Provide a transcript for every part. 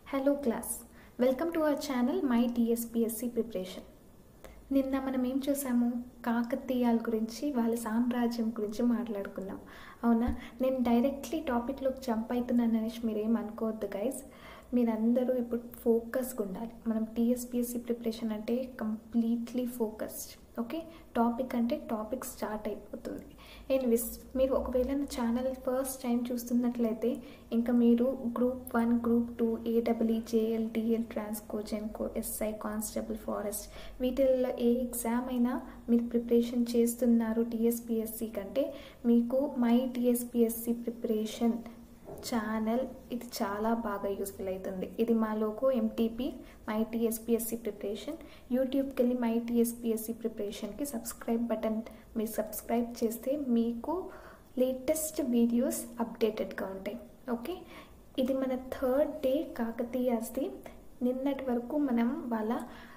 Hello class welcome to our channel my TSPSC preparation నిన్న మనం ఏం చూసాము కాకతీయాల గురించి వాళ్ళ సామ్రాజ్యం గురించి మాట్లాడుకున్నాం అవునా నేను డైరెక్ట్లీ టాపిక్లోకి జంప్ అవుతున్నాను అనేసి మీరేం అనుకోవద్దు గైస్ మీరందరూ ఇప్పుడు ఫోకస్గా ఉండాలి మనం టీఎస్పిఎస్సి ప్రిపరేషన్ అంటే కంప్లీట్లీ ఫోకస్డ్ ఓకే టాపిక్ అంటే టాపిక్ స్టార్ట్ అయిపోతుంది ఎనీవేస్ మీరు ఒకవేళ నా ఛానల్ ఫస్ట్ టైం చూస్తున్నట్లయితే ఇంకా మీరు group one group two AW JL DL Transco Genco SI constable forest వీటిల్లో ఏ ఎగ్జామ్ అయినా మీరు ప్రిపరేషన్ చేస్తున్నారు టీఎస్పిఎస్సి కంటే మీకు మై టీఎస్పిఎస్సి ప్రిపరేషన్ ఛానల్ ఇది చాలా బాగా యూస్ఫుల్ అవుతుంది ఇది మా logo MTP my TSPSC preparation యూట్యూబ్కి వెళ్ళి మై టీఎస్పిఎస్సి ప్రిపరేషన్కి సబ్స్క్రైబ్ బటన్ మీరు సబ్స్క్రైబ్ చేస్తే మీకు లేటెస్ట్ వీడియోస్ అప్డేటెడ్గా ఉంటాయి ఓకే ఇది మన థర్డ్ డే కాకతీయాస్ది నిన్నటి వరకు మనం వాళ్ళ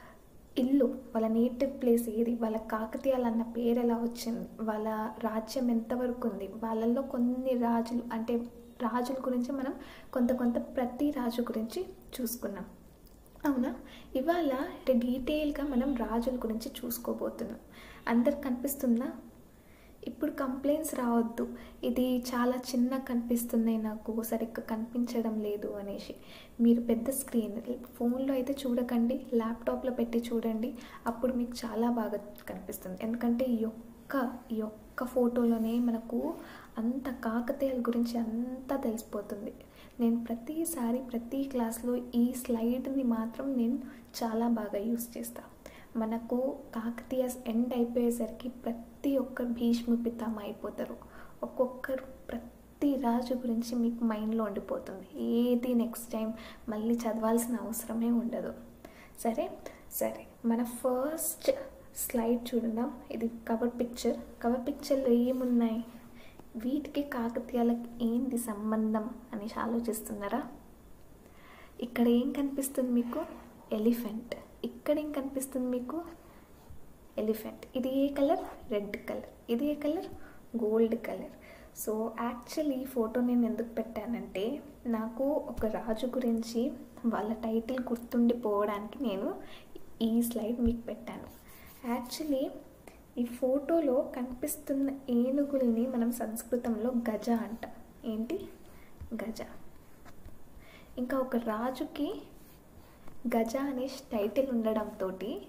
ఇల్లు వాళ్ళ నేటివ్ ప్లేస్ ఏది వాళ్ళ కాకతీయాలు అన్న పేరు ఎలా వచ్చింది వాళ్ళ రాజ్యం ఎంతవరకు ఉంది వాళ్ళల్లో కొన్ని రాజులు అంటే రాజుల గురించి మనం కొంత కొంత ప్రతి రాజు గురించి చూసుకున్నాం అవునా ఇవాళ డీటెయిల్గా మనం రాజుల గురించి చూసుకోబోతున్నాం అందరికి కనిపిస్తుందా ఇప్పుడు కంప్లైంట్స్ రావద్దు ఇది చాలా చిన్న కనిపిస్తున్నాయి నాకు సరిగ్గా కనిపించడం లేదు అనేసి మీరు పెద్ద స్క్రీన్ ఫోన్లో అయితే చూడకండి ల్యాప్టాప్లో పెట్టి చూడండి అప్పుడు మీకు చాలా బాగా కనిపిస్తుంది ఎందుకంటే ఈ యొక్క ఈ ఒక్క ఫోటోలోనే మనకు అంత కాకతీయాల గురించి అంతా తెలిసిపోతుంది నేను ప్రతిసారి ప్రతి క్లాస్లో ఈ స్లైడ్ని మాత్రం నేను చాలా బాగా యూస్ చేస్తాను మనకు కాకతీయస్ ఎండ్ అయిపోయేసరికి ప్రతి ఒక్కరు భీష్మ పితామ అయిపోతారు ఒక్కొక్కరు ప్రతి రాజు గురించి మీకు మైండ్లో ఉండిపోతుంది ఏది నెక్స్ట్ టైం మళ్ళీ చదవాల్సిన అవసరమే ఉండదు సరే సరే మన ఫస్ట్ స్లైడ్ చూడందాం ఇది కవర్ పిక్చర్ కవర్ పిక్చర్లో ఏమున్నాయి వీటికి కాకతీయాలకు ఏంటి సంబంధం అనేసి ఆలోచిస్తున్నారా ఇక్కడ ఏం కనిపిస్తుంది మీకు ఎలిఫెంట్ ఇక్కడ ఏం కనిపిస్తుంది మీకు ఎలిఫెంట్ ఇది ఏ కలర్ రెడ్ కలర్ ఇది ఏ colour gold colour so actually ఈ ఫోటో నేను ఎందుకు పెట్టానంటే నాకు ఒక రాజు గురించి వాళ్ళ టైటిల్ గుర్తుండిపోవడానికి నేను ఈ స్లైడ్ మీకు పెట్టాను యాక్చువల్లీ ఈ ఫోటోలో కనిపిస్తున్న ఏనుగుల్ని మనం సంస్కృతంలో గజ అంటాం ఏంటి గజ ఇంకా ఒక రాజుకి గజ అనే టైటిల్ ఉండడంతో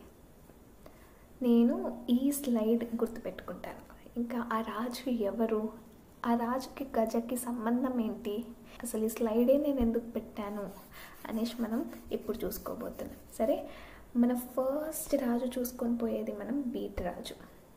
నేను ఈ స్లైడ్ గుర్తుపెట్టుకుంటాను ఇంకా ఆ రాజు ఎవరు ఆ రాజుకి గజకి సంబంధం ఏంటి అసలు ఈ స్లైడే నేను ఎందుకు పెట్టాను అనేసి మనం ఇప్పుడు చూసుకోబోతున్నాం సరే మన ఫస్ట్ రాజు చూసుకొని పోయేది మనం బీట్ రాజు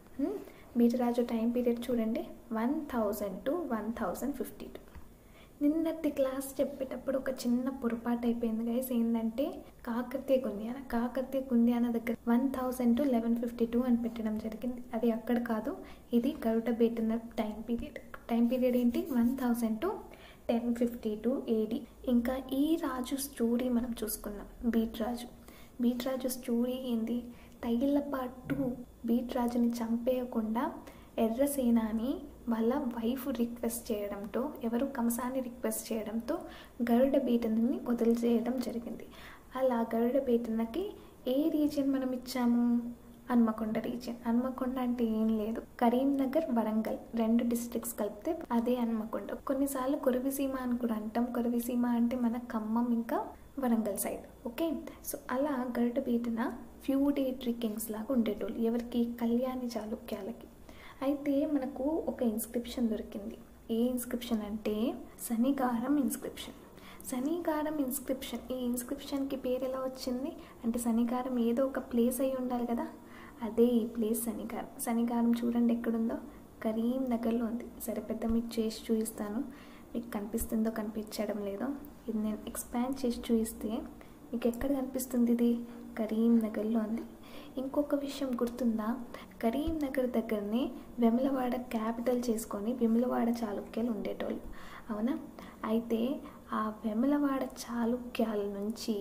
బీట్ రాజు టైం పీరియడ్ చూడండి one thousand to one thousand fifty two నిన్నటి క్లాస్ చెప్పేటప్పుడు ఒక చిన్న పొరపాటు అయిపోయింది గైస్ ఏంటంటే కాకతీయ గుండ్యాన కాకతీయ గుండ్యాన దగ్గర one thousand to eleven fifty two అని పెట్టడం జరిగింది అది అక్కడ కాదు ఇది గరుడ బేటిన టైం పీరియడ్ టైం పీరియడ్ ఏంటి one thousand to ten fifty two AD ఇంకా ఈ రాజు స్టోరీ మనం చూసుకున్నాం బీట్ రాజు బీట్ రాజు స్టోరీ ఏంది తైలపాటు బీట్ రాజుని చంపేయకుండా ఎర్రసేనాని వాళ్ళ వైఫ్ రిక్వెస్ట్ చేయడంతో ఎవరు కంసాన్ని రిక్వెస్ట్ చేయడంతో గరుడ బీటనని వదిలిచేయడం జరిగింది అలా గరుడ బీటనకి ఏ రీజియన్ మనం ఇచ్చాము హన్మకొండ రీజియన్ హన్మకొండ అంటే ఏం లేదు కరీంనగర్ వరంగల్ రెండు డిస్ట్రిక్ట్స్ కలిపితే అదే హన్మకొండ కొన్నిసార్లు కొరవిసీమ అని కూడా అంటాం కొరవిసీమ అంటే మన ఖమ్మం ఇంకా వరంగల్ సైడ్ ఓకే సో అలా గరుడ బీటన ఫ్యూడేటరీ కింగ్స్ లాగా ఉండేటోళ్ళు ఎవరికి కళ్యాణి చాళుక్యాలకి అయితే మనకు ఒక ఇన్స్క్రిప్షన్ దొరికింది ఏ ఇన్స్క్రిప్షన్ అంటే శనిగారం ఇన్స్క్రిప్షన్ శనిగారం ఇన్స్క్రిప్షన్ ఈ ఇన్స్క్రిప్షన్కి పేరు ఎలా వచ్చింది అంటే శనిగారం ఏదో ఒక ప్లేస్ అయి ఉండాలి కదా అదే ఈ ప్లేస్ శనిగారం శనిగారం చూడండి ఎక్కడుందో కరీంనగర్లో ఉంది సరే పెద్ద మీకు చేసి చూపిస్తాను మీకు కనిపిస్తుందో కనిపించడం లేదో ఇది నేను ఎక్స్పాండ్ చేసి చూపిస్తే మీకు ఎక్కడ కనిపిస్తుంది ఇది కరీంనగర్లో ఉంది ఇంకొక విషయం గుర్తుందా కరీంనగర్ దగ్గరనే వెములవాడ క్యాపిటల్ చేసుకొని వెములవాడ చాళుక్యాలు ఉండేటోళ్ళు అవునా అయితే ఆ వెములవాడ చాళుక్యాల నుంచి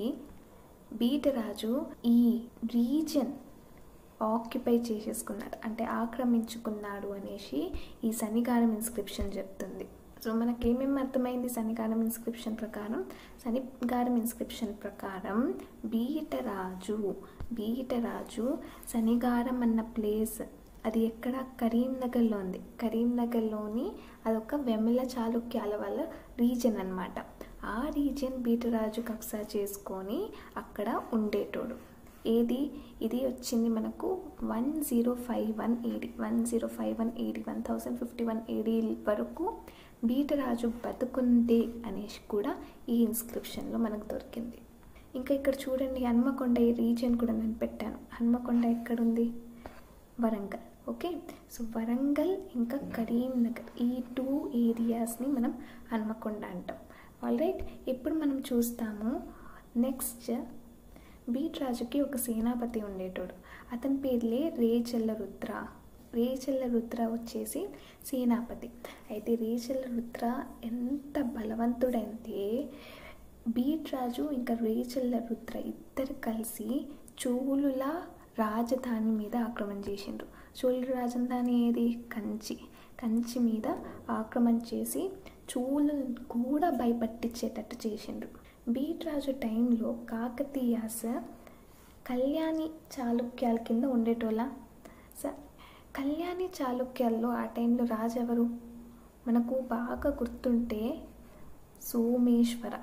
బీటరాజు ఈ రీజన్ ఆక్యుపై చేసేసుకున్నాడు అంటే ఆక్రమించుకున్నాడు అనేసి ఈ శనిగారం ఇన్స్క్రిప్షన్ చెప్తుంది సో మనకి ఏమేమి అర్థమైంది శనిగారం ఇన్స్క్రిప్షన్ ప్రకారం శనిగారం ఇన్స్క్రిప్షన్ ప్రకారం బీటరాజు బీటరాజు శనిగారం అన్న ప్లేస్ అది ఎక్కడ కరీంనగర్లో ఉంది కరీంనగర్లోని అదొక వెమిల చాళుక్యాల వాళ్ళ రీజన్ అన్నమాట ఆ రీజన్ బీటరాజు కబ్జా చేసుకొని అక్కడ ఉండేటోడు ఏది ఇది వచ్చింది మనకు one zero five one AD one zero five one AD one thousand fifty one AD వరకు బీటరాజు బతుకుంది అనేసి కూడా ఈ ఇన్స్క్రిప్షన్లో మనకు దొరికింది ఇంకా ఇక్కడ చూడండి హన్మకొండ ఈ రీజియన్ కూడా నేను పెట్టాను హన్మకొండ ఎక్కడుంది వరంగల్ ఓకే సో వరంగల్ ఇంకా కరీంనగర్ ఈ టూ ఏరియాస్ని మనం హన్మకొండ అంటాం ఆల్ రైట్ ఇప్పుడు మనం చూస్తాము నెక్స్ట్ బీట్ రాజుకి ఒక సేనాపతి ఉండేటోడు అతని పేర్లే రేచెల్ల రుద్ర రేచెల్ల రుద్ర వచ్చేసి సేనాపతి అయితే రేచెల్ల రుద్ర ఎంత బలవంతుడంటే బీట్ రాజు ఇంకా రేచెల్ల రుద్ర ఇద్దరు కలిసి చోళుల రాజధాని మీద ఆక్రమణ చేసిండ్రు చోళుల రాజధాని ఏది కంచి కంచి మీద ఆక్రమణ చేసి చోళులను కూడా భయపట్టించేటట్టు చేసిండ్రు బీట్ రాజు టైంలో కాకతీయాస కళ్యాణి చాళుక్యాల కింద ఉండేటోళ్ళ స కళ్యాణి చాళుక్యాల్లో ఆ టైంలో రాజు ఎవరు మనకు బాగా గుర్తుంటే సోమేశ్వర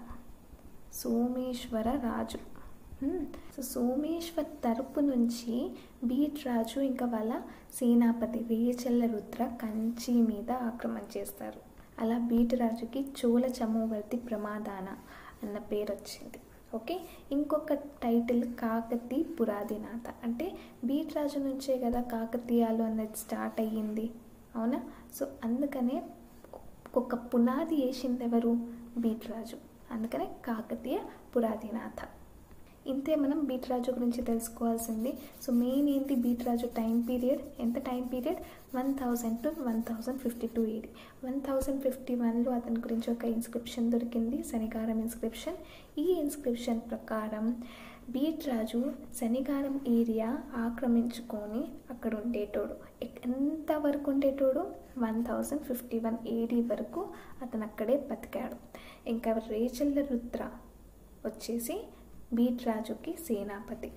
సోమేశ్వర రాజు హ్మ్. సో సోమేశ్వర్ తరపు నుంచి బీట్ రాజు ఇంకా వాళ్ళ సేనాపతి రేచల్ల రుద్ర కంచి మీద ఆక్రమణ చేస్తారు అలా బీట్ రాజుకి చోళ చమోవర్తి ప్రమాదాన అన్న పేరు వచ్చింది ఓకే ఇంకొక టైటిల్ కాకతి పురాదినాథ అంటే బీట్ రాజు నుంచే కదా కాకతీయాలు అనేది స్టార్ట్ అయ్యింది అవునా సో అందుకనే ఒక పునాది వేసింది ఎవరు బీట్ రాజు అందుకనే కాకతీయ పురాదినాథ ఇంతే మనం బీట్ రాజు గురించి తెలుసుకోవాల్సింది సో మెయిన్ ఏంటి బీట్ రాజు టైం పీరియడ్ ఎంత time period one thousand to one thousand fifty two AD one thousand fifty వన్లో అతని గురించి ఒక ఇన్స్క్రిప్షన్ దొరికింది శనిగారం ఇన్స్క్రిప్షన్ ఈ ఇన్స్క్రిప్షన్ ప్రకారం బీట్ రాజు శనిగారం ఏరియా ఆక్రమించుకొని అక్కడ ఉండేటోడు ఎక్- ఎంత వరకు ఉండేటోడు one thousand fifty one AD వరకు అతను అక్కడే బతికాడు ఇంకా రేచల్ల రుద్ర వచ్చేసి బీట్ రాజుకి సేనాపతి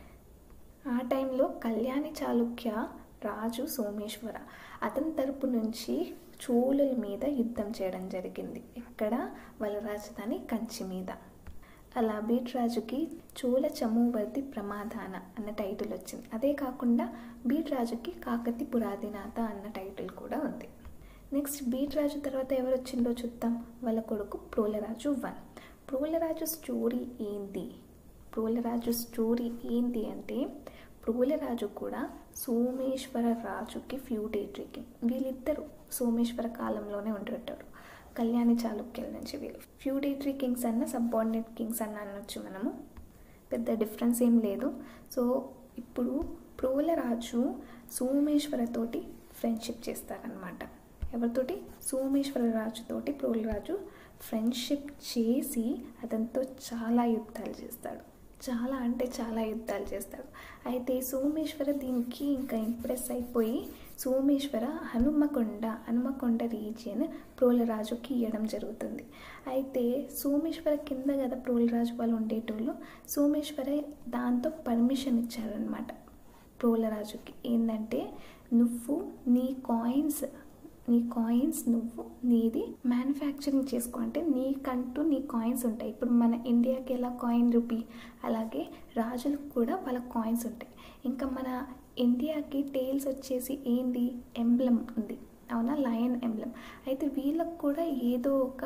ఆ టైంలో కళ్యాణి చాళుక్య రాజు సోమేశ్వర అతని తరపు నుంచి చోళుల మీద యుద్ధం చేయడం జరిగింది ఇక్కడ వాళ్ళ రాజధాని కంచి మీద అలా బీట్ రాజుకి చోళ చమూవర్తి ప్రమాదాన అన్న టైటిల్ వచ్చింది అదే కాకుండా బీట్ రాజుకి కాకతి పురాదినాథ అన్న టైటిల్ కూడా ఉంది నెక్స్ట్ బీట్ రాజు తర్వాత ఎవరు వచ్చిందో చూద్దాం వాళ్ళ కొడుకు ప్రోలరాజు వన్ ప్రోలరాజు స్టోరీ ఏంటి ప్రోలరాజు స్టోరీ ఏంటి అంటే ప్రోలరాజు కూడా సోమేశ్వర రాజుకి ఫ్యూడేటరీకి వీళ్ళిద్దరు సోమేశ్వర కాలంలోనే ఉండేటారు కళ్యాణి చాళుక్యుల నుంచి వీళ్ళు ఫ్యూడేటరీ కింగ్స్ అన్న సబ్ఆర్డినేట్ కింగ్స్ అన్న అనొచ్చు మనము పెద్ద డిఫరెన్స్ ఏం లేదు సో ఇప్పుడు ప్రోలరాజు సోమేశ్వరతోటి ఫ్రెండ్షిప్ చేస్తారనమాట ఎవరితోటి సోమేశ్వర రాజుతోటి ప్రోలరాజు ఫ్రెండ్షిప్ చేసి అతనితో చాలా యుద్ధాలు చేస్తాడు చాలా అంటే చాలా యుద్ధాలు చేస్తాడు అయితే సోమేశ్వర దీనికి ఇంకా ఇంప్రెస్ అయిపోయి సోమేశ్వర హనుమకొండ హనుమకొండ రీజియన్ ప్రోలరాజుకి ఇవ్వడం జరుగుతుంది అయితే సోమేశ్వర కింద కదా ప్రోలరాజు వాళ్ళు ఉండేటోళ్ళు సోమేశ్వర దాంతో పర్మిషన్ ఇచ్చారనమాట ప్రోలరాజుకి ఏంటంటే నువ్వు నీ కాయిన్స్ నీ కాయిన్స్ నువ్వు నీది మ్యానుఫ్యాక్చరింగ్ చేసుకో అంటే నీకంటూ నీ కాయిన్స్ ఉంటాయి ఇప్పుడు మన ఇండియాకి ఎలా కాయిన్ రూపీ అలాగే రాజులకు కూడా వాళ్ళ కాయిన్స్ ఉంటాయి ఇంకా మన ఇండియాకి టేల్స్ వచ్చేసి ఏంది ఎంబ్లం ఉంది అవునా లయన్ ఎంబ్లం అయితే వీళ్ళకు కూడా ఏదో ఒక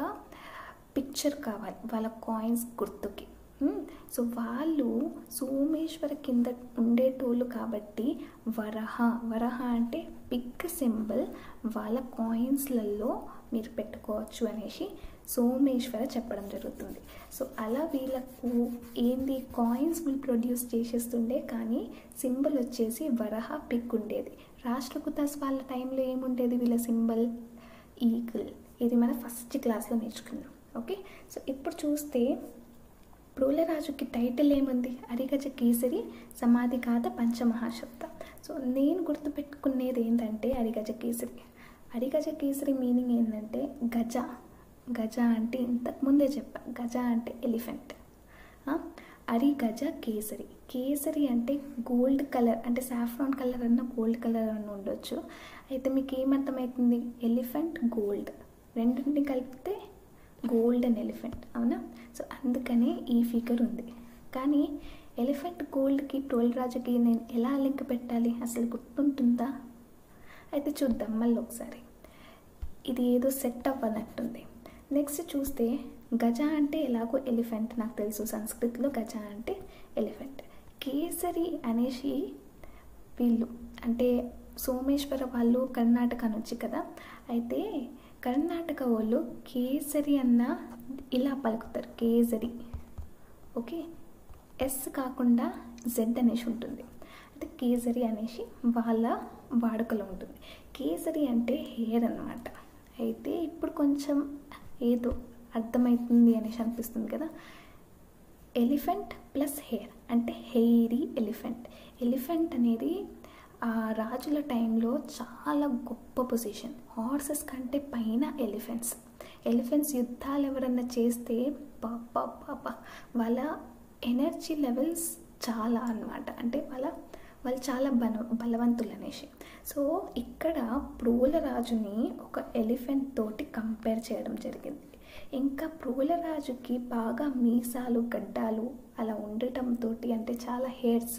పిక్చర్ కావాలి వాళ్ళ కాయిన్స్ గుర్తుకి మ్మ్. సో వాళ్ళు సోమేశ్వర కింద ఉండేటోళ్ళు కాబట్టి వరహ వరహ అంటే బిగ్ సింబల్ వాళ్ళ కాయిన్స్లలో మీరు పెట్టుకోవచ్చు అనేసి సోమేశ్వర చెప్పడం జరుగుతుంది సో అలా వీళ్ళకు ఏంది కాయిన్స్ వీళ్ళు ప్రొడ్యూస్ చేసేస్తుండే కానీ సింబల్ వచ్చేసి వరహ పిక్ ఉండేది రాష్ట్రకూతాస్ వాళ్ళ టైంలో ఏముండేది వీళ్ళ సింబల్ ఈగిల్ ఇది మన ఫస్ట్ క్లాస్లో నేర్చుకున్నాం ఓకే సో ఇప్పుడు చూస్తే ప్రోలరాజుకి టైటిల్ ఏముంది అరిగజ కేసరి సమాధి గాథ పంచమహాశబ్ద సో నేను గుర్తుపెట్టుకునేది ఏంటంటే అరిగజ కేసరి అరిగజ కేసరి మీనింగ్ ఏంటంటే గజ గజ అంటే ఇంతకు ముందే చెప్పా గజ అంటే ఎలిఫెంట్ అరి గజ కేసరి కేసరి అంటే గోల్డ్ కలర్ అంటే సాఫ్రాన్ కలర్ అన్న గోల్డ్ కలర్ అన్న ఉండొచ్చు అయితే మీకు ఏమర్థమవుతుంది ఎలిఫెంట్ గోల్డ్ రెండింటిని కలిపితే గోల్డెన్ ఎలిఫెంట్ అవునా సో అందుకనే ఈ ఫిగర్ ఉంది కానీ ఎలిఫెంట్ గోల్డ్కి రాజుకి నేను ఎలా లింక్ పెట్టాలి అసలు గుర్తుంటుందా అయితే చూద్దాం మళ్ళీ ఒకసారి ఇది ఏదో సెట్ అవ్వనట్టుంది నెక్స్ట్ చూస్తే గజ అంటే ఎలాగో ఎలిఫెంట్ నాకు తెలుసు సంస్కృతిలో గజ అంటే ఎలిఫెంట్ కేసరి అనేసి వీళ్ళు అంటే సోమేశ్వర వాళ్ళు కర్ణాటక నుంచి కదా అయితే కర్ణాటక వాళ్ళు కేసరి అన్న ఇలా పలుకుతారు కేసరి ఓకే ఎస్ కాకుండా జెడ్ అనేసి ఉంటుంది అంటే కేసరి అనేసి వాళ్ళ వాడుకలో ఉంటుంది కేసరి అంటే హెయిర్ అనమాట అయితే ఇప్పుడు కొంచెం ఏదో అర్థమవుతుంది అనేసి అనిపిస్తుంది కదా ఎలిఫెంట్ ప్లస్ హెయిర్ అంటే హెయిరీ ఎలిఫెంట్ ఎలిఫెంట్ అనేది ఆ రాజుల టైంలో చాలా గొప్ప పొజిషన్ హార్సెస్ కంటే పైన ఎలిఫెంట్స్ ఎలిఫెంట్స్ యుద్ధాలు ఎవరన్నా చేస్తే పాప పాప వాళ్ళ ఎనర్జీ లెవెల్స్ చాలా అన్నమాట అంటే వాళ్ళ వాళ్ళు చాలా బల బలవంతులు అనేసి సో ఇక్కడ ప్రోల రాజుని ఒక ఎలిఫెంట్ తోటి కంపేర్ చేయడం జరిగింది ఇంకా ప్రోల రాజుకి బాగా మీసాలు గడ్డాలు అలా ఉండటంతో అంటే చాలా హెయిర్స్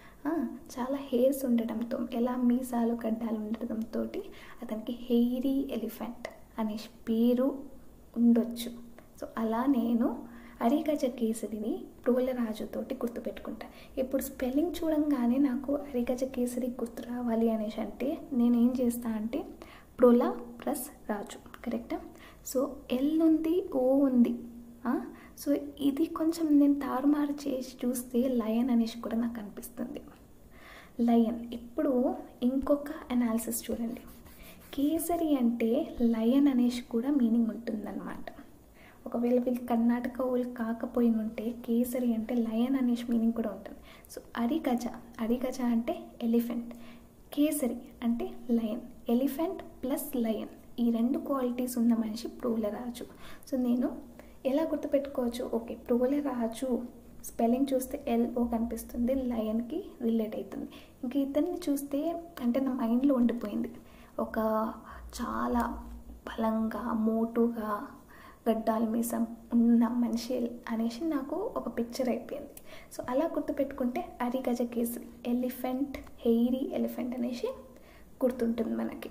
చాలా హెయిర్స్ ఉండడంతో ఎలా మీసాలు గడ్డాలు ఉండటంతో అతనికి హెయిరీ ఎలిఫెంట్ అనే పేరు ఉండొచ్చు సో అలా నేను అరిగజ కేసరిని ప్రోలరాజుతోటి గుర్తుపెట్టుకుంటా ఇప్పుడు స్పెల్లింగ్ చూడంగానే నాకు అరిగజ కేసరి గుర్తు రావాలి అనేసి అంటే నేను ఏం చేస్తా అంటే ప్రోలా ప్లస్ రాజు కరెక్టా సో ఎల్ ఉంది ఓ ఉంది సో ఇది కొంచెం నేను తారుమారు చేసి చూస్తే లయన్ అనేసి కూడా నాకు అనిపిస్తుంది లయన్ ఇప్పుడు ఇంకొక అనాలిసిస్ చూడండి కేసరి అంటే లయన్ అనేసి కూడా మీనింగ్ ఉంటుందన్నమాట ఒకవేళ వీళ్ళు కర్ణాటక వాళ్ళు కాకపోయిన ఉంటే కేసరి అంటే లయన్ అనేసి మీనింగ్ కూడా ఉంటుంది సో అరిగజ అరిగజ అంటే ఎలిఫెంట్ కేసరి అంటే లయన్ ఎలిఫెంట్ ప్లస్ లయన్ ఈ రెండు క్వాలిటీస్ ఉన్న మనిషి ప్రోలరాజు సో నేను ఎలా గుర్తుపెట్టుకోవచ్చు ఓకే ప్రోలరాజు స్పెల్లింగ్ చూస్తే ఎల్ఓ కనిపిస్తుంది లయన్కి రిలేట్ అవుతుంది ఇంక ఇతన్ని చూస్తే అంటే నా మైండ్లో ఉండిపోయింది ఒక చాలా బలంగా మోటుగా గడ్డాల మీసం ఉన్న మనిషి అనేసి నాకు ఒక పిక్చర్ అయిపోయింది సో అలా గుర్తుపెట్టుకుంటే అరిగజ కేసు ఎలిఫెంట్ హెయిరీ ఎలిఫెంట్ అనేసి గుర్తుంటుంది మనకి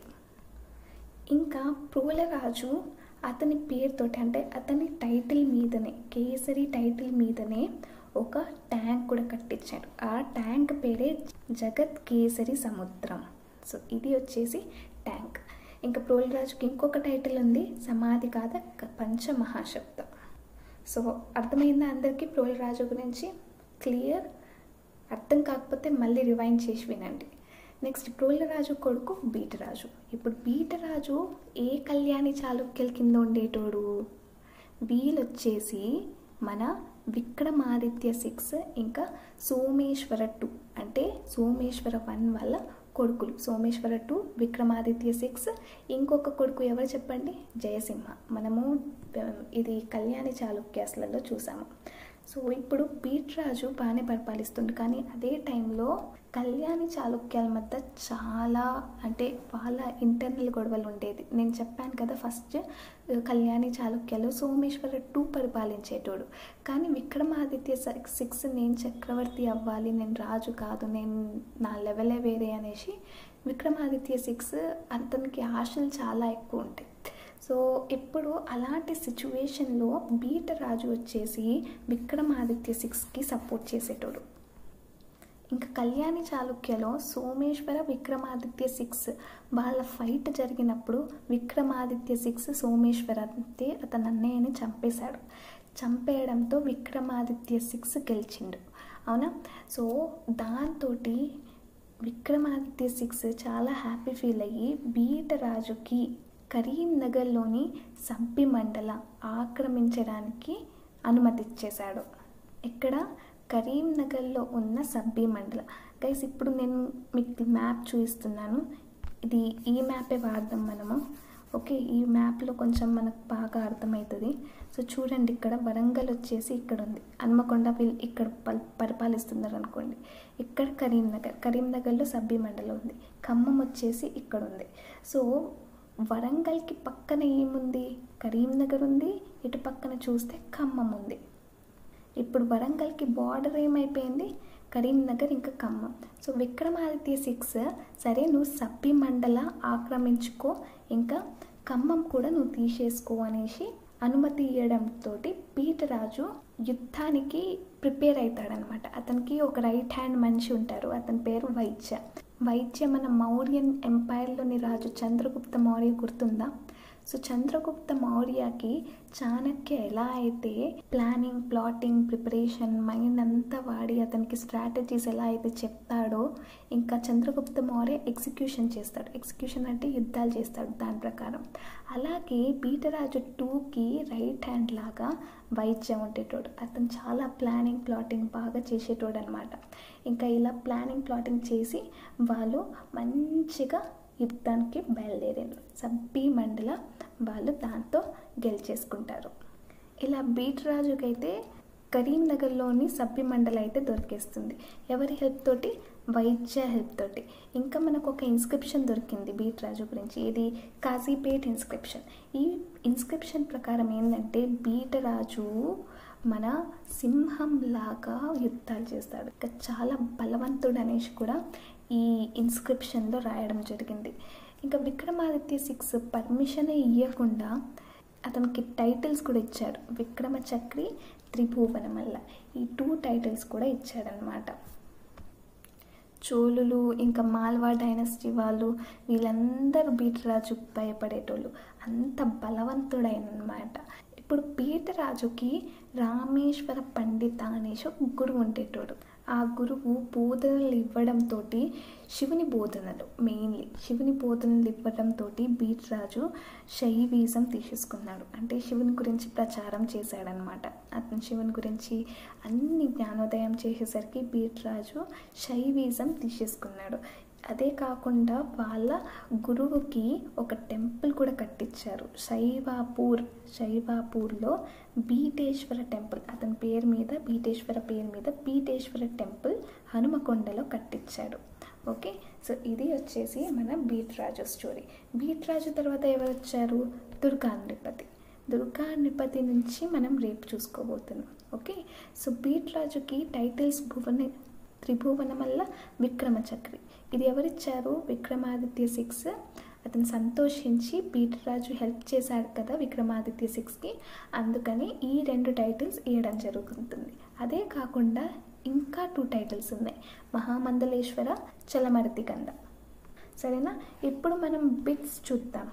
ఇంకా ప్రోలరాజు అతని పేరుతోటి అంటే అతని టైటిల్ మీదనే కేసరి టైటిల్ మీదనే ఒక ట్యాంక్ కూడా కట్టించాడు ఆ ట్యాంక్ పేరే జగత్ కేసరి సముద్రం సో ఇది వచ్చేసి ట్యాంక్ ఇంకా ప్రోలరాజుకి ఇంకొక టైటిల్ ఉంది సమాధి కాద పంచమహాశబ్దం సో అర్థమైందా అందరికీ ప్రోలరాజు గురించి క్లియర్ అర్థం కాకపోతే మళ్ళీ రివైండ్ చేసి వినండి నెక్స్ట్ ప్రోలరాజు కొడుకు బీటరాజు ఇప్పుడు బీటరాజు ఏ కళ్యాణి చాళుక్యుల కింద ఉండేటోడు వీళ్ళు వచ్చేసి మన విక్రమాదిత్య సిక్స్ ఇంకా సోమేశ్వర టూ అంటే సోమేశ్వర వన్ వల్ల కొడుకులు సోమేశ్వర టూ విక్రమాదిత్య సిక్స్ ఇంకొక కొడుకు ఎవరు చెప్పండి జయసింహ మనము ఇది కళ్యాణి చాళుక్యాస్లలో చూసాము సో ఇప్పుడు బీట్రాజు బాగానే పరిపాలిస్తుంది కానీ అదే టైంలో కళ్యాణి చాళుక్యాల మధ్య చాలా అంటే వాళ్ళ ఇంటర్నల్ గొడవలు ఉండేది నేను చెప్పాను కదా ఫస్ట్ కళ్యాణి చాళుక్యాలు సోమేశ్వర టూ పరిపాలించేటోడు కానీ విక్రమాదిత్య సిక్స్ నేను చక్రవర్తి అవ్వాలి నేను రాజు కాదు నేను నా లెవెలే వేరే అనేసి విక్రమాదిత్య సిక్స్ అతనికి ఆశలు చాలా ఎక్కువ ఉంటాయి సో ఇప్పుడు అలాంటి సిచ్యువేషన్లో బీట రాజు వచ్చేసి విక్రమాదిత్య సిక్స్కి సపోర్ట్ చేసేటోడు ఇంకా కళ్యాణి చాళుక్యలో సోమేశ్వర విక్రమాదిత్య సిక్స్ వాళ్ళ ఫైట్ జరిగినప్పుడు విక్రమాదిత్య సిక్స్ సోమేశ్వర అంటే అతని అన్నయ్యని చంపేశాడు చంపేయడంతో విక్రమాదిత్య సిక్స్ గెలిచిండు అవునా సో దాంతో విక్రమాదిత్య సిక్స్ చాలా హ్యాపీ ఫీల్ అయ్యి బీట రాజుకి కరీంనగర్లోని సబ్బి మండల ఆక్రమించడానికి అనుమతి ఇచ్చేశాడు ఇక్కడ కరీంనగర్లో ఉన్న సబ్బి మండల గైస్ ఇప్పుడు నేను మీకు మ్యాప్ చూపిస్తున్నాను ఇది ఈ మ్యాపే వాడదాం మనము ఓకే ఈ మ్యాప్లో కొంచెం మనకు బాగా అర్థమవుతుంది సో చూడండి ఇక్కడ వరంగల్ వచ్చేసి ఇక్కడ ఉంది హన్మకొండ వీళ్ళు ఇక్కడ పల్ పరిపాలిస్తున్నారు అనుకోండి ఇక్కడ కరీంనగర్ కరీంనగర్లో సబ్బి మండలం ఉంది ఖమ్మం వచ్చేసి ఇక్కడ ఉంది సో వరంగల్కి పక్కన ఏముంది కరీంనగర్ ఉంది ఇటు పక్కన చూస్తే ఖమ్మం ఉంది ఇప్పుడు వరంగల్కి బార్డర్ ఏమైపోయింది కరీంనగర్ ఇంకా ఖమ్మం సో విక్రమాదిత్య సిక్స్ సరే నువ్వు సబ్బి మండల ఆక్రమించుకో ఇంకా ఖమ్మం కూడా నువ్వు తీసేసుకో అనేసి అనుమతి ఇవ్వడంతో పీటరాజు యుద్ధానికి ప్రిపేర్ అవుతాడనమాట అతనికి ఒక రైట్ హ్యాండ్ మనిషి ఉంటారు అతని పేరు వైద్య వైద్య మన మౌర్యన్ ఎంపైర్లోని రాజు చంద్రగుప్త మౌర్య గుర్తుందా సో చంద్రగుప్త మౌర్యకి చాణక్య ఎలా అయితే ప్లానింగ్ ప్లాటింగ్ ప్రిపరేషన్ మైండ్ అంతా వాడి అతనికి స్ట్రాటజీస్ ఎలా అయితే చెప్తాడో ఇంకా చంద్రగుప్త మౌర్య ఎగ్జిక్యూషన్ చేస్తాడు ఎగ్జిక్యూషన్ అంటే యుద్ధాలు చేస్తాడు దాని ప్రకారం అలాగే పీటరాజు టూకి రైట్ హ్యాండ్ లాగా వైద్యం ఉండేటోడు అతను చాలా ప్లానింగ్ ప్లాటింగ్ బాగా చేసేటోడు అనమాట ఇంకా ఇలా ప్లానింగ్ ప్లాటింగ్ చేసి వాళ్ళు మంచిగా యుద్ధానికి బయలుదేరారు సబ్బీ మండల వాళ్ళు దాంతో గెలిచేసుకుంటారు ఇలా బీట్ రాజుకైతే కరీంనగర్లోని సబ్బి మండల అయితే దొరికేస్తుంది ఎవరి హెల్ప్ తోటి వైద్య హెల్ప్ తోటి ఇంకా మనకు ఒక ఇన్స్క్రిప్షన్ దొరికింది బీట్ రాజు గురించి ఇది కాజీపేట్ ఇన్స్క్రిప్షన్ ఈ ఇన్స్క్రిప్షన్ ప్రకారం ఏంటంటే బీట రాజు మన సింహం లాగా యుద్ధాలు చేస్తాడు ఇంకా చాలా బలవంతుడు అనేసి కూడా ఈ ఇన్స్క్రిప్షన్లో రాయడం జరిగింది ఇంకా విక్రమాదిత్య సిక్స్ పర్మిషన్ ఇవ్వకుండా అతనికి టైటిల్స్ కూడా ఇచ్చారు విక్రమ చక్రి త్రిభువనమల్ల ఈ టూ టైటిల్స్ కూడా ఇచ్చాడనమాట చోళులు ఇంకా మాల్వా డైనస్టీ వాళ్ళు వీళ్ళందరూ బీటరాజు భయపడేటోళ్ళు అంత బలవంతుడైన అనమాట ఇప్పుడు బీటరాజుకి రామేశ్వర పండిత అనేసి ఒక గురువు ఉండేటోడు ఆ గురువు బోధనలు ఇవ్వడంతో శివుని బోధనలు మెయిన్లీ శివుని బోధనలు ఇవ్వడంతో బీట్రాజు శైవీజం తీసేసుకున్నాడు అంటే శివుని గురించి ప్రచారం చేశాడనమాట అతను శివుని గురించి అన్ని జ్ఞానోదయం చేసేసరికి బీట్రాజు శైవీజం తీసేసుకున్నాడు అదే కాకుండా వాళ్ళ గురువుకి ఒక టెంపుల్ కూడా కట్టించారు శైవాపూర్ శైవాపూర్లో బీటేశ్వర టెంపుల్ అతని పేరు మీద బీటేశ్వర పేరు మీద బీటేశ్వర టెంపుల్ హనుమకొండలో కట్టించాడు ఓకే సో ఇది వచ్చేసి మన బీట్రాజు స్టోరీ బీట్రాజు తర్వాత ఎవరు వచ్చారు దుర్గా నృపతి దుర్గా నృపతి నుంచి మనం రేపు చూసుకోబోతున్నాం ఓకే సో బీట్రాజుకి టైటిల్స్ భువన త్రిభువనం వల్ల విక్రమచక్రి ఇది ఎవరిచ్చారు విక్రమాదిత్య సిక్స్ అతను సంతోషించి పీటరాజు హెల్ప్ చేశాడు కదా విక్రమాదిత్య సిక్స్కి అందుకని ఈ రెండు టైటిల్స్ ఇవ్వడం జరుగుతుంది అదే కాకుండా ఇంకా టూ టైటిల్స్ ఉన్నాయి మహామందలేశ్వర చలమరతి కంద సరేనా ఇప్పుడు మనం బిట్స్ చూద్దాం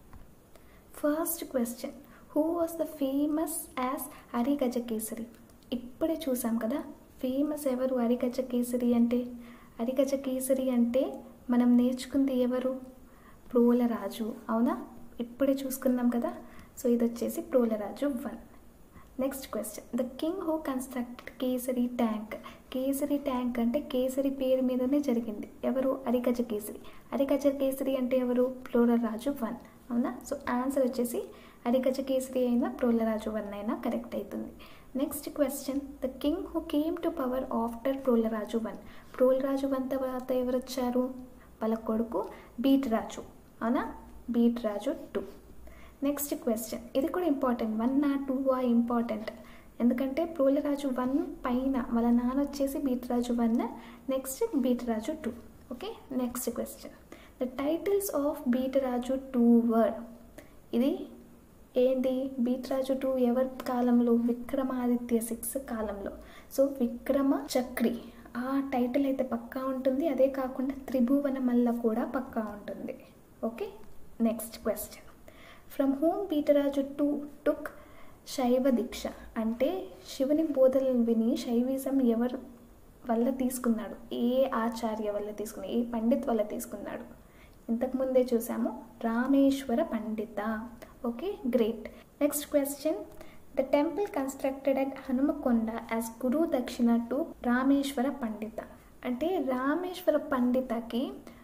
first question who was the famous as Harigaja Kesari ఇప్పుడే చూసాం కదా ఫేమస్ ఎవరు హరిగజ కేసరి అంటే హరిగజ కేసరి అంటే మనం నేర్చుకుంది ఎవరు ప్రోలరాజు అవునా ఇప్పుడే చూసుకున్నాం కదా సో ఇది వచ్చేసి Prolaraju one next question the king who constructed Kesari tank Kesari tank అంటే కేసరి పేరు మీదనే జరిగింది ఎవరు అరిగజ కేసరి అరిగజ కేసరి అంటే ఎవరు ప్రోలరాజు వన్ అవునా సో ఆన్సర్ వచ్చేసి అరిగజ కేసరి అయినా ప్రోలరాజు వన్ అయినా కరెక్ట్ అవుతుంది next question the king who came to power after Prolaraju one Prolaraju one తర్వాత ఎవరు వచ్చారు వాళ్ళ కొడుకు బీట్ రాజు అవునా Beta Raju two next question ఇది కూడా ఇంపార్టెంట్ వన్ నా టూ ఆ ఇంపార్టెంట్ ఎందుకంటే ప్రోలరాజు వన్ పైన వాళ్ళ నాన్న వచ్చేసి Betaraju one next Betaraju two okay next question the titles of Betaraju two వర్ ఇది ఏంటి బీట్రాజు టూ ఎవరి కాలంలో విక్రమాదిత్య సిక్స్ కాలంలో సో విక్రమ చక్రి ఆ టైటిల్ అయితే పక్కా ఉంటుంది అదే కాకుండా త్రిభువన మల్ల కూడా పక్కా ఉంటుంది okay next question from whom Betaraju two took శైవ దీక్ష అంటే శివుని బోధనలు విని శైవిజం ఎవరు వల్ల తీసుకున్నాడు ఏ ఆచార్య వల్ల తీసుకున్నాడు ఏ పండిత్ వల్ల తీసుకున్నాడు ఇంతకుముందే చూసాము Rameshwara Pandita okay great next question the temple constructed at Hanumakonda as గురు దక్షిణ టు రామేశ్వర పండిత అంటే రామేశ్వర పండితకి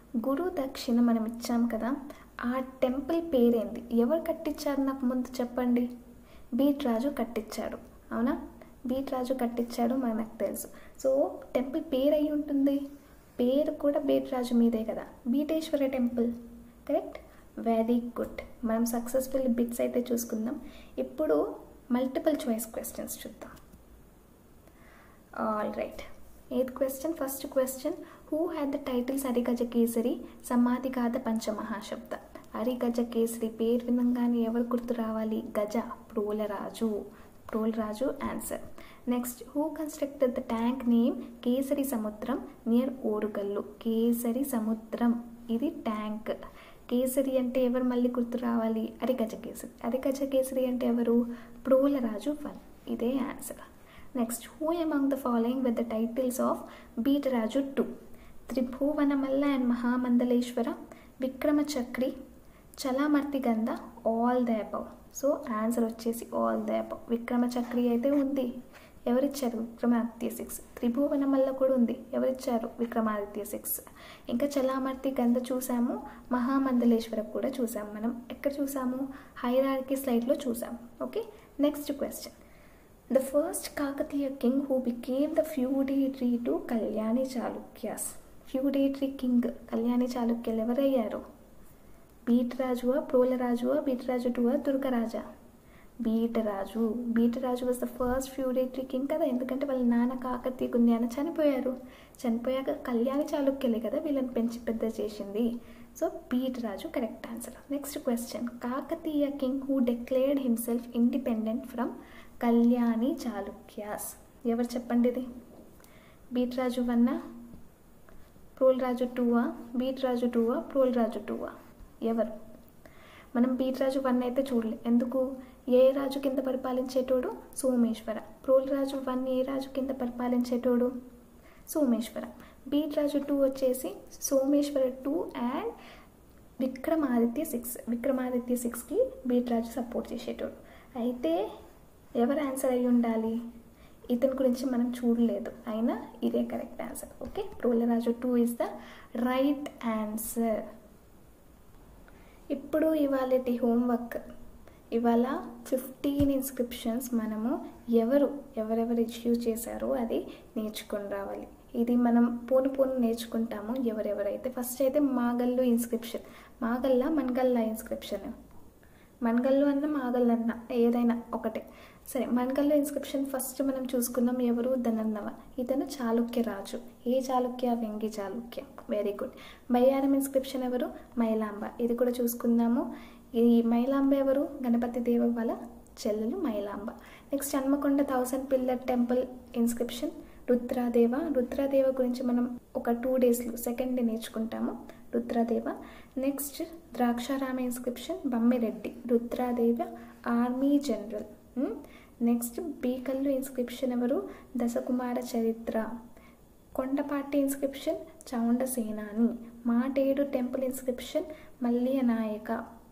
గురు దక్షిణ మనం ఇచ్చాం కదా ఆ టెంపుల్ పేరేంది ఎవరు కట్టించారు నాకు ముందు చెప్పండి బీట్ రాజు కట్టించాడు అవునా బీట్ రాజు కట్టించాడు మనకు తెలుసు సో టెంపుల్ పేరు అయి ఉంటుంది పేరు కూడా బీట్ రాజు మీదే కదా Beteshwara temple correct very good మనం సక్సెస్ఫుల్ బిట్స్ అయితే చూసుకుందాం ఇప్పుడు మల్టిపుల్ చాయిస్ క్వశ్చన్స్ చూద్దాం all right eighth question first question who had the titles Harigaja Kesari సమాధి గాథ పంచమహాశబ్ద హరిగజ కేసరి పేరు వినంగానే ఎవరు గుర్తు రావాలి గజ Prolaraju Prolaraju answer next who constructed the tank name Kesari సముద్రం నియర్ ఓరుగల్లు కేసరి సముద్రం ఇది ట్యాంక్ కేసరి అంటే ఎవరు మళ్ళీ గుర్తు రావాలి అరిగజ కేసరి అరిగజ కేసరి అంటే ఎవరు ప్రోలరాజు వన్ ఇదే answer next who among the following with the titles of Betaraju two Tribhuvanamalla and Mahamandaleshwara Vikrama Chakri Chalamarti Gandha all the above so answer వచ్చేసి all the above Vikrama Chakri అయితే ఉంది ఎవరిచ్చారు విక్రమాదిత్య సిక్స్ త్రిభువనమల్ల కూడా ఉంది ఎవరిచ్చారు విక్రమాదిత్య సిక్స్ ఇంకా చలామర్తి గంధ చూసాము మహామందలేశ్వర కూడా చూసాము మనం ఎక్కడ చూసాము హైరార్కీ స్లైడ్లో చూసాము okay next question the first Kakatiya king who became the feudatory to Kalyani Chalukyas feudatory king Kalyani చాళుక్యులు ఎవరయ్యారు బీటరాజువా ప్రోలరాజువా బీటరాజు టూవా దుర్గరాజా Betaraju Betaraju was the first feudatory king కదా ఎందుకంటే వాళ్ళ నాన్న కాకతీయ గుండ్యాన చనిపోయారు చనిపోయాక కళ్యాణి చాళుక్యులే కదా వీళ్ళని పెంచి పెద్ద చేసింది so Betaraju correct answer next question Kakatiya king who declared himself independent from Kalyani Chalukyas ఎవరు చెప్పండి ఇది బీట్రాజు వన్నా ప్రోల్ రాజు టూవా బీట్ రాజు టూవా ప్రోల్ రాజు టూవా ఎవరు మనం బీట్ రాజు వన్ అయితే చూడలే ఎందుకు ఏ రాజు కింద పరిపాలించేటోడు సోమేశ్వర ప్రోల్ రాజు వన్ ఏ రాజు కింద పరిపాలించేటోడు సోమేశ్వర బీట్ రాజు టూ వచ్చేసి Someshwara two and Vikramaditya six Vikramaditya సిక్స్కి బీట్ రాజు సపోర్ట్ చేసేటోడు అయితే ఎవరు ఆన్సర్ అయి ఉండాలి ఇతని గురించి మనం చూడలేదు అయినా ఇదే correct answer okay Prolaraju two is the right answer ఇప్పుడు ఇవాళ హోంవర్క్ ఇవాళ ఫిఫ్టీన్ ఇన్స్క్రిప్షన్స్ మనము ఎవరు ఎవరెవరు ఇష్యూ చేశారో అది నేర్చుకొని రావాలి ఇది మనం పోను పోను నేర్చుకుంటాము ఎవరెవరైతే ఫస్ట్ అయితే మాగల్లు ఇన్స్క్రిప్షన్ మాగల్ల మన్గల్ల ఇన్స్క్రిప్షన్ మన్గల్లు అన్న మాగల్ అన్న ఏదైనా ఒకటే సరే మన్గల్లో ఇన్స్క్రిప్షన్ ఫస్ట్ మనం చూసుకుందాం ఎవరు ధనన్నవ ఇతను చాళుక్య రాజు ఏ Chalukya Vengi Chalukya very good Bayyaram inscription ఎవరు మైలాంబ ఇది కూడా చూసుకుందాము ఈ మైలాంబ ఎవరు గణపతి దేవ వాళ్ళ చెల్లెలు Mailamba next Hanmakonda thousand pillar temple inscription Rudradeva Rudradeva గురించి మనం ఒక టూ డేస్లో సెకండ్ డే నేర్చుకుంటాము Rudradeva next Draksharama inscription Bammireddy Rudradeva army general next Beekallu inscription ఎవరు Dasakumara Charitra Kondapati inscription Chaunda Senani Matedu temple inscription Malliya Nayaka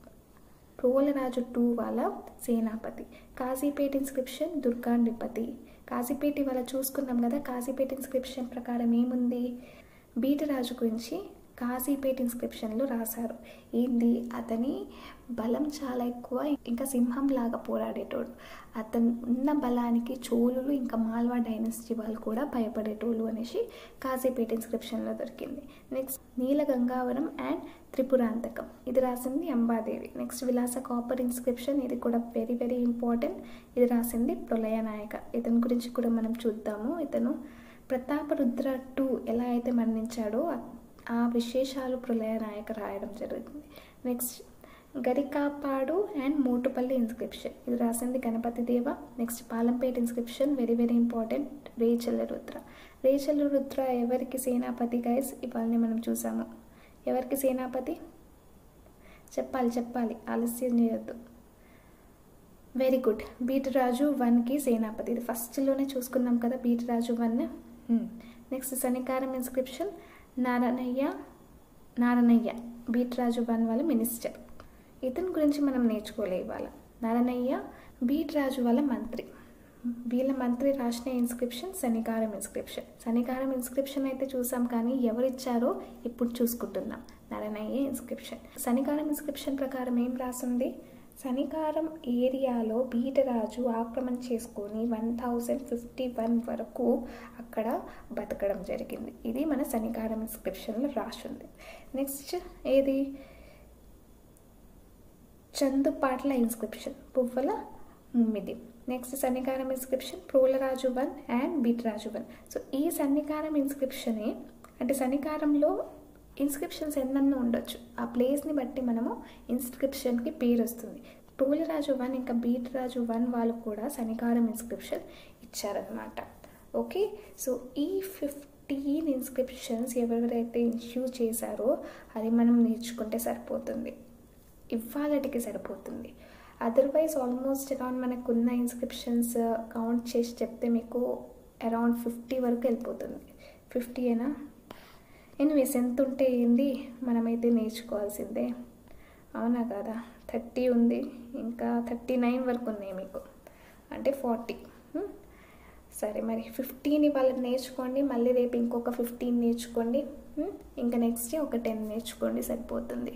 Prolaraju two వాళ్ళ సేనాపతి కాశీపేట ఇన్స్క్రిప్షన్ దుర్గాండిపతి కాశీపేట ఇవాళ చూసుకున్నాం కదా కాశీపేట ఇన్స్క్రిప్షన్ ప్రకారం ఏముంది బీటరాజు గురించి కాశీపేట ఇన్స్క్రిప్షన్లో రాశారు ఏంది అతని బలం చాలా ఎక్కువ ఇంకా సింహం లాగా పోరాడేటోడు అతను ఉన్న బలానికి చోళులు ఇంకా మాల్వా డైనస్టీ వాళ్ళు కూడా భయపడేటోళ్ళు అనేసి కాశీపేట ఇన్స్క్రిప్షన్లో దొరికింది నెక్స్ట్ నీల గంగావరం అండ్ త్రిపురాంతకం ఇది రాసింది Ambadevi next Vilasa copper inscription ఇది కూడా వెరీ వెరీ ఇంపార్టెంట్ ఇది రాసింది ప్రళయ నాయక ఇతని గురించి కూడా మనం చూద్దాము ఇతను ప్రతాపరుద్ర టూ ఎలా అయితే మరణించాడో ఆ విశేషాలు ప్రళయ నాయక రాయడం జరుగుతుంది next Garikapadu and Motupalli inscription ఇది రాసింది Ganapati Deva next Palampeta inscription very very important Recherla Rudra Recherla Rudra ఎవరికి సేనాపతి గైస్ ఇవాళని మనం చూసాము ఎవరికి సేనాపతి చెప్పాలి చెప్పాలి ఆలస్యం చేయొద్దు వెరీ గుడ్ బీటరాజు వన్కి సేనాపతి ఇది ఫస్ట్లోనే చూసుకున్నాం కదా Betaraju one next Shanikaram inscription Narayanayya Narayanayya Betaraju one వాళ్ళ మినిస్టర్ ఇతని గురించి మనం నేర్చుకోలే ఇవాళ నారాయణయ్య బీటరాజు వాళ్ళ మంత్రి వీళ్ళ మంత్రి రాసిన inscription Shanikaram inscription Shanikaram inscription అయితే చూసాం కానీ ఎవరు ఇచ్చారో ఇప్పుడు చూసుకుంటున్నాం నరనయ్యే ఇన్స్క్రిప్షన్ శనికారం ఇన్స్క్రిప్షన్ ప్రకారం ఏం రాసింది శనికారం ఏరియాలో బీటరాజు ఆక్రమణ చేసుకొని వన్ థౌజండ్ ఫిఫ్టీ వన్ వరకు అక్కడ బతకడం జరిగింది ఇది మన శనికారం ఇన్స్క్రిప్షన్లో రాసింది నెక్స్ట్ ఏది Chandupatla inscription Puvvula Mummadi next Sannikaram inscription Prolaraju one and Betaraju one so ఈ సన్నికారం ఇన్స్క్రిప్షనే అంటే సన్నికారంలో ఇన్స్క్రిప్షన్స్ ఎన్నన్నా ఉండొచ్చు ఆ ప్లేస్ని బట్టి మనము ఇన్స్క్రిప్షన్కి పేరు వస్తుంది ప్రోలరాజు వన్ ఇంకా బీటరాజు వన్ వాళ్ళు కూడా సన్నికారం ఇన్స్క్రిప్షన్ ఇచ్చారనమాట ఓకే సో ఈ ఫిఫ్టీన్ ఇన్స్క్రిప్షన్స్ ఎవరెవరైతే ఇష్యూ చేశారో అది మనం నేర్చుకుంటే సరిపోతుంది ఇవ్వాలటికి సరిపోతుంది అదర్వైజ్ ఆల్మోస్ట్ అరౌండ్ మనకున్న ఇన్స్క్రిప్షన్స్ కౌంట్ చేసి చెప్తే మీకు అరౌండ్ ఫిఫ్టీ వరకు వెళ్ళిపోతుంది ఫిఫ్టీ అయినా ఎనివేస్ ఎంత ఉంటే ఏంది మనమైతే నేర్చుకోవాల్సిందే అవునా కదా థర్టీ ఉంది ఇంకా థర్టీ నైన్ వరకు ఉన్నాయి మీకు అంటే ఫార్టీ సరే మరి ఫిఫ్టీన్ ఇవాళ నేర్చుకోండి మళ్ళీ రేపు ఇంకొక ఫిఫ్టీన్ నేర్చుకోండి ఇంకా నెక్స్ట్ డే ఒక టెన్ నేర్చుకోండి సరిపోతుంది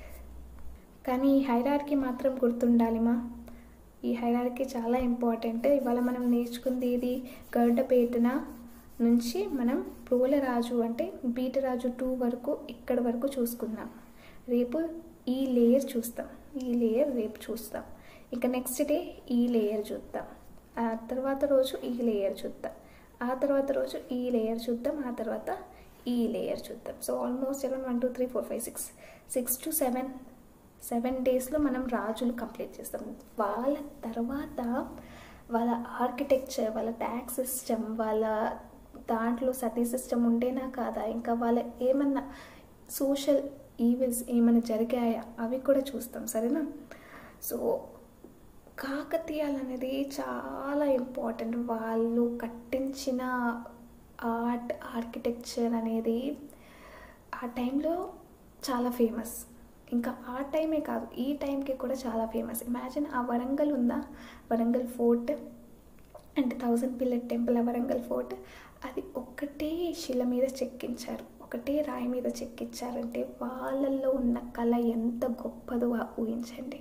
కానీ ఈ హైరార్కీ మాత్రం గుర్తుండాలిమా ఈ హైరార్కీ చాలా ఇంపార్టెంట్ ఇవాళ మనం నేర్చుకుంది ఇది గరుడపేటన నుంచి మనం ప్రోలరాజు అంటే బీటరాజు టూ వరకు ఇక్కడ వరకు చూసుకుందాం రేపు ఈ లేయర్ చూస్తాం ఈ లేయర్ రేపు చూస్తాం ఇంకా నెక్స్ట్ డే ఈ లేయర్ చూద్దాం ఆ తర్వాత రోజు ఈ లేయర్ చూద్దాం ఆ తర్వాత రోజు ఈ లేయర్ చూద్దాం ఆ తర్వాత ఈ లేయర్ చూద్దాం so almost around one two three four five six six to seven seven డేస్లో మనం రాజులు కంప్లీట్ చేస్తాం వాళ్ళ తర్వాత వాళ్ళ ఆర్కిటెక్చర్ వాళ్ళ ట్యాక్స్ సిస్టమ్ వాళ్ళ దాంట్లో సతీ సిస్టమ్ ఉండేనా కాదా ఇంకా వాళ్ళ ఏమన్నా సోషల్ ఈవెంట్స్ ఏమైనా జరిగాయా అవి కూడా చూస్తాం సరేనా సో కాకతీయాలు అనేది చాలా ఇంపార్టెంట్ వాళ్ళు కట్టించిన ఆర్ట్ ఆర్కిటెక్చర్ అనేది ఆ టైంలో చాలా ఫేమస్ ఇంకా ఆ టైమే కాదు ఈ టైంకి కూడా చాలా ఫేమస్ ఇమాజిన్ ఆ వరంగల్ ఉందా వరంగల్ ఫోర్ట్ అంటే థౌజండ్ పిల్లర్ టెంపుల్ ఆ వరంగల్ ఫోర్ట్ అది ఒక్కటే శిల మీద చెక్కించారు ఒకటే రాయి మీద చెక్కించారంటే వాళ్ళల్లో ఉన్న కళ ఎంత గొప్పదో ఊహించండి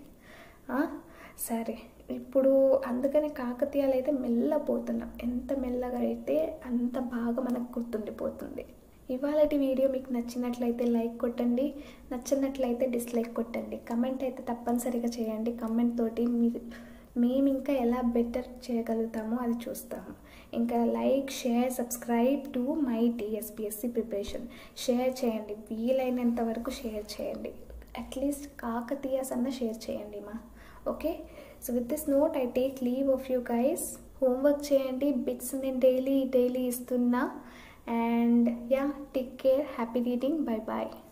సరే ఇప్పుడు అందుకని కాకతీయాలు అయితే మెల్లపోతున్నాం ఎంత మెల్లగా అయితే అంత బాగా మనకు గుర్తుండిపోతుంది ఇవాళటి వీడియో మీకు నచ్చినట్లయితే లైక్ కొట్టండి నచ్చినట్లయితే డిస్లైక్ కొట్టండి కమెంట్ అయితే తప్పనిసరిగా చేయండి కమెంట్ తోటి మీరు మేము ఇంకా ఎలా బెటర్ చేయగలుగుతామో అది చూస్తాము ఇంకా like share subscribe to my TSPSC preparation share చేయండి వీలైనంత వరకు షేర్ చేయండి అట్లీస్ట్ కాకతీయస్ అన్న షేర్ చేయండి మా okay so with this note I take leave of you guys homework చేయండి బిట్స్ నేను డైలీ డైలీ ఇస్తున్నా and yeah take care happy reading bye bye